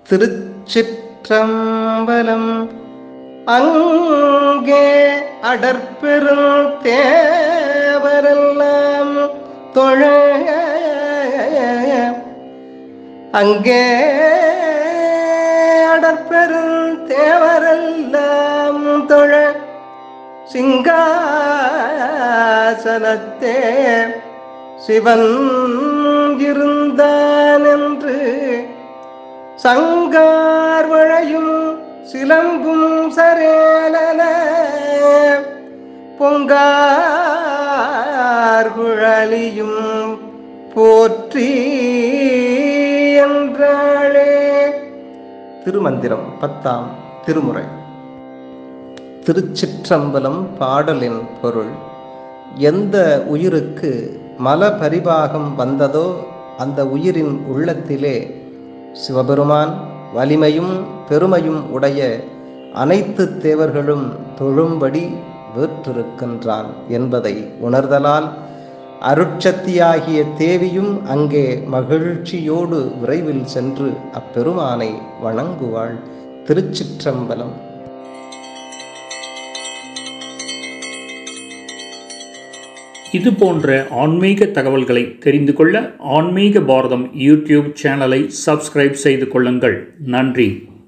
திருச்சிற்றம்பலம் அங்கே அடற்பெரும் தேவரெல்லாம் தொழ அங்கே அடற்பெரும் தேவரெல்லாம் தொழ சிங்காசனத்தே சிவன் இருந்தான் என்று சங்கார் வழையும் சிலம்பும் சரேலன பொங்கார் குழலியும் போற்றி என்றாளே திருமந்திரம் பத்தாம் திருமுறை திருச்சிற்றம்பலம் பாடலின் பொருள் எந்த உயிருக்கு மல பரிபாகம் வந்ததோ அந்த உயிரின் உள்ளத்திலே சிவபெருமான் வலிமையும் பெருமையும் உடைய அனைத்து தேவர்களும் தொழும்படி வேற்றிருக்கின்றான் என்பதை உணர்தலால் அருட்சத்தியாகிய தேவியும் அங்கே மகிழ்ச்சியோடு விரைவில் சென்று அப்பெருமானை வணங்குவாள் திருச்சிற்றம்பலம் இது போன்ற ஆன்மீக தகவல்களை தெரிந்து கொள்ள ஆன்மீக பாரதம் யூடியூப் சேனலை சப்ஸ்கிரைப் செய்து கொள்ளுங்கள் நன்றி